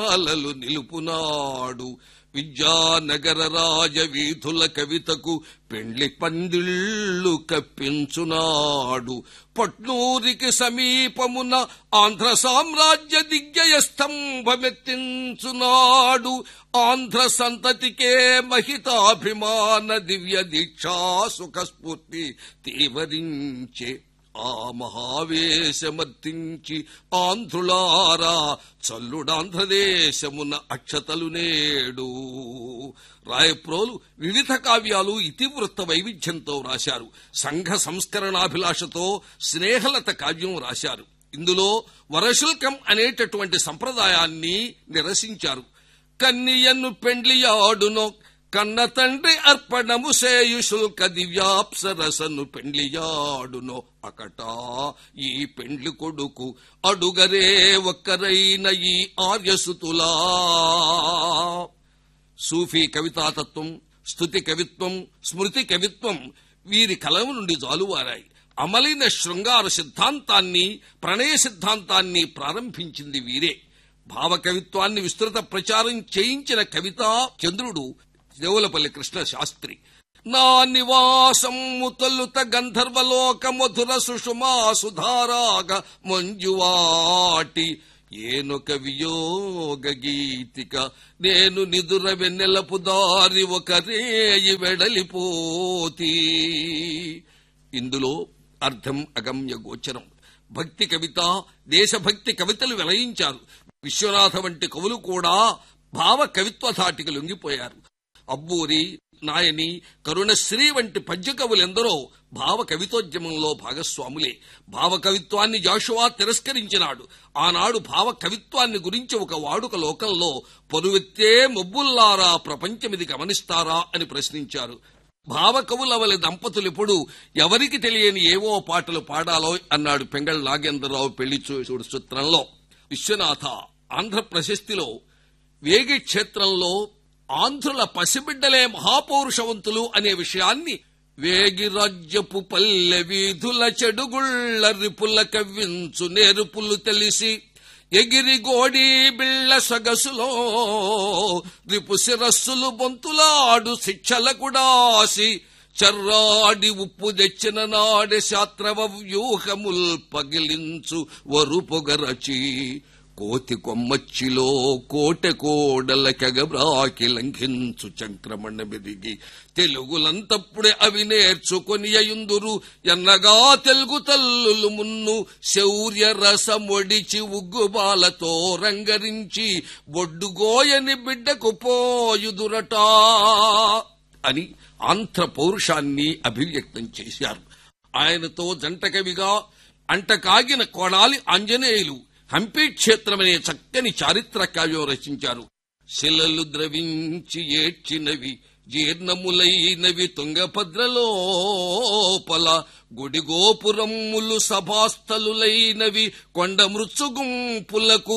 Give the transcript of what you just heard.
విద్యాలలు నిలుపునాడు విద్యానగర రాజ వీధుల కవితకు పెండ్లి పందిళ్ళు కప్పించునాడు పట్నూరికి సమీపమున ఆంధ్ర సామ్రాజ్య దిగ్గయ స్తంభమెత్తించునాడు ఆంధ్ర సంతతికే మహితాభిమాన దివ్య దీక్షా సుఖ స్ఫూర్తి తీవరించే ఆ మహావేశమర్తించి ఆంధ్రులారా చల్లుడాంధ్రదేశమున అక్షతలు నేడు రాయప్రోలు వివిధ కావ్యాలు ఇతివృత్త వైవిధ్యంతో రాశారు సంఘ సంస్కరణాభిలాషతో స్నేహలత కావ్యం రాశారు ఇందులో వరశుల్కం అనేటటువంటి సంప్రదాయాన్ని నిరసించారు కన్నియన్ను పెండ్లియాడునో కన్న తండ్రి అర్పణము సేయు శుల్క దివ్యాప్సరసను పెండ్లియాడునో అకటా ఈ పెండ్లి కొడుకు అడుగరే ఒక్కరైన ఈ ఆర్యసుతులా సూఫీ కవితాతత్వం స్తుతి కవిత్వం స్మృతి కవిత్వం వీరి కలం నుండి జాలువారాయి అమలైన శృంగార సిద్ధాంతాన్ని ప్రణయ సిద్ధాంతాన్ని ప్రారంభించింది వీరే భావకవిత్వాన్ని విస్తృత ప్రచారం చేయించిన కవితా చంద్రుడు దేవులపల్లి కృష్ణ శాస్త్రి నా నివాసము తొలుత గంధర్వలోక మధుర సుషుమా సుధారాగ మంజువాటి ఏనొక వియోగ గీతిక నేను నిదుర వెన్నెలపు దారి ఒక రేయి వెడలిపోతీ ఇందులో అర్థం అగమ్య గోచరం భక్తి కవిత దేశభక్తి కవితలు వెలయించారు విశ్వనాథ వంటి కవులు కూడా భావ కవిత్వ ధాటికి లొంగిపోయారు అబ్బూరి నాయని కరుణశ్రీ వంటి పద్య కవులెందరో భావ కవితోద్యమంలో భాగస్వాములే భావ కవిత్వాన్ని జాషువా తిరస్కరించినాడు ఆనాడు భావ కవిత్వాన్ని గురించి ఒక వాడుక లోకంలో పొరువెత్తే మొబ్బుల్లారా ప్రపంచమిది గమనిస్తారా అని ప్రశ్నించారు భావకవుల వలె దంపతులు ఇప్పుడు ఎవరికి తెలియని ఏవో పాటలు పాడాలో అన్నాడు పెంగళ నాగేంద్రరావు పెళ్లి చూడు చిత్రంలో విశ్వనాథ ఆంధ్ర ప్రశస్తిలో వేగి క్షేత్రంలో ఆంధ్రుల పసిబిడ్డలే మహాపౌరుషవంతులు అనే విషయాన్ని వేగి రాజ్యపు పల్లె వీధుల చెడుగుళ్ళ రిపుల కవ్వించు నేరుపులు తెలిసి ఎగిరి గోడి బిళ్ళ సొగసులో రిపు శిరస్సులు బొంతులాడు శిక్షల కుడాసి చర్రాడి ఉప్పు తెచ్చిన నాడె శాత్రవ వ్యూహముల్ పగిలించు వరు పొగరచి కోతి కొమ్మచ్చిలో కోటె కోడల కెగబ్రాకి లంఘించు చంక్రమణ మెదిగి తెలుగులంతప్పుడే అవి నేర్చుకొని అయుందురు ఎన్నగా తెలుగు తల్లులు మున్ను శౌర్య రసమొడిచి ఉగ్గుబాలతో రంగరించి బొడ్డుగోయని బిడ్డకు పోయుదురట అని ఆంధ్ర పౌరుషాన్ని అభివ్యక్తం చేశారు ఆయనతో జంటకవిగా అంటకాగిన కోణాలి ఆంజనేయులు హంపి క్షేత్రమనే చక్కని చారిత్ర కావ్యం రచించారు శిలలు ద్రవించి ఏడ్చినవి జీర్ణములైనవి తుంగభద్రలోపల గుడిగోపురమ్ములు సభాస్థలులైనవి కొండ మృత్సుగుంపులకు